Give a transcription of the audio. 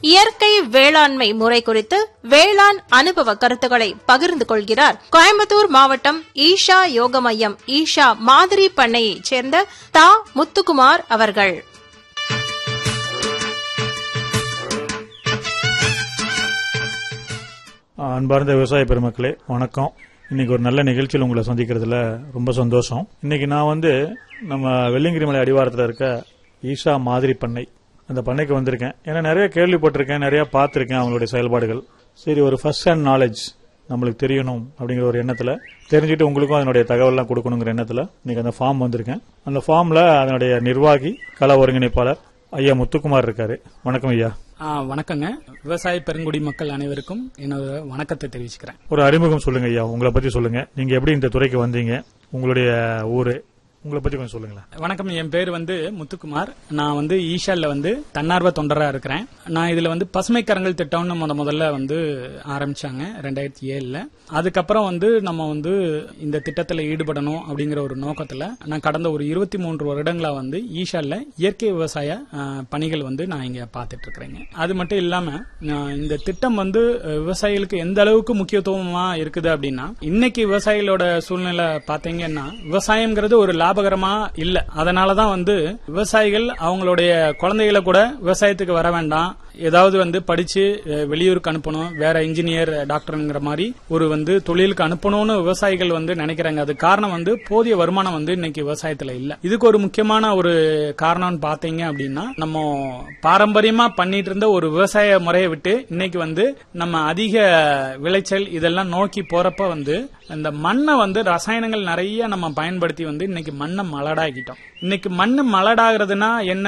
இயற்கை வேளாண்மை முறை குறித்து வேளாண் அனுபவ கருத்துக்களை பகிர்ந்து கொள்கிறார் கோயம்புத்தூர் மாவட்டம் ஈஷா யோக மையம் ஈஷா மாதிரி பண்ணையைச் சேர்ந்த தா முத்துக்குமார் அவர்கள் அன்பார்ந்த விவசாய பெருமக்களே வணக்கம் இன்னைக்கு ஒரு நல்ல நிகழ்ச்சியில் உங்களை சந்திக்கிறதுல ரொம்ப சந்தோஷம் இன்னைக்கு நான் வந்து நம்ம வெள்ளிங்கிரி மலை அடிவாரத்தில் இருக்க ஈஷா மாதிரி பண்ணை அந்த பண்ணைக்கு வந்திருக்கேன் ஏன்னா நிறைய கேள்விப்பட்டிருக்கேன் நிறைய பார்த்துருக்கேன் அவங்களுடைய செயல்பாடுகள் சரி ஒரு ஃபர்ஸ்ட் ஹேண்ட் நாலேஜ் நம்மளுக்கு தெரியணும் அப்படிங்கிற ஒரு எண்ணத்துல தெரிஞ்சுட்டு உங்களுக்கும் அதனுடைய தகவல்லாம் கொடுக்கணுங்கிற எண்ணத்துல இன்னைக்கு அந்த ஃபார்ம் வந்திருக்கேன் அந்த ஃபார்ம்ல அதனுடைய நிர்வாகி கள ஒருங்கிணைப்பாளர் ஐயா முத்துக்குமார் இருக்காரு வணக்கம் ஐயா ஆ, வணக்கங்க விவசாய பெருங்குடி மக்கள் அனைவருக்கும் என்னோட வணக்கத்தை தெரிவிச்சுக்கிறேன் ஒரு அறிமுகம் சொல்லுங்க ஐயா உங்களை பத்தி சொல்லுங்க நீங்க எப்படி இந்த துறைக்கு வந்தீங்க உங்களுடைய ஊரு உங்களை பத்தி கொஞ்சம் சொல்லுங்களேன் வணக்கம் என் பேர் வந்து முத்துக்குமார் நான் வந்து ஈஷால்ல வந்து தன்னார்வ தொண்டரா இருக்கிறேன் நான் இதுல வந்து பசுமை கரங்கள் திட்டம்னு முத முதல்ல வந்து ஆரம்பிச்சாங்க ரெண்டாயிரத்தி ஏழுல அதுக்கப்புறம் வந்து நம்ம வந்து இந்த திட்டத்துல ஈடுபடணும் அப்படிங்கிற ஒரு நோக்கத்துல நான் கடந்த ஒரு இருபத்தி மூன்று வருடங்களா வந்து ஈஷால்ல இயற்கை விவசாய ஆ, பணிகள் வந்து நான் இங்க பார்த்துட்டு இருக்கிறேங்க அது மட்டும் இல்லாம நான் இந்த திட்டம் வந்து அஹ், விவசாயிகளுக்கு எந்த அளவுக்கு முக்கியத்துவமா இருக்குது அப்படின்னா இன்னைக்கு விவசாயிகளோட சூழ்நிலை பாத்தீங்கன்னா விவசாயம்ங்கிறது ஒரு லாபகரமா இல்ல அதனாலதான் வந்து விவசாயிகள் அவங்களுடைய குழந்தைகளை கூட விவசாயத்துக்கு வர வேண்டாம் ஏதாவது வந்து படிச்சு அஹ், வெளியூருக்கு அனுப்பணும் வேற இன்ஜினியர் டாக்டர்ங்கிற மாதிரி ஒரு வந்து தொழிலுக்கு அனுப்பணும்னு விவசாயிகள் வந்து நினைக்கிறாங்க அது காரணம் வந்து போதிய வருமானம் வந்து இன்னைக்கு விவசாயத்துல இல்ல இதுக்கு ஒரு முக்கியமான ஒரு காரணம்னு பாத்தீங்க அப்படின்னா நம்ம பாரம்பரியமா பண்ணிட்டு இருந்த ஒரு விவசாய முறையை விட்டு இன்னைக்கு வந்து நம்ம அதிக விளைச்சல் இதெல்லாம் நோக்கி போறப்ப வந்து இந்த மண்ணை வந்து ரசாயனங்கள் நிறைய நம்ம பயன்படுத்தி வந்து இன்னைக்கு மண்ணை மலடாக்கிட்டோம் இன்னைக்கு மண்ணு மலடாகிறதுனா என்ன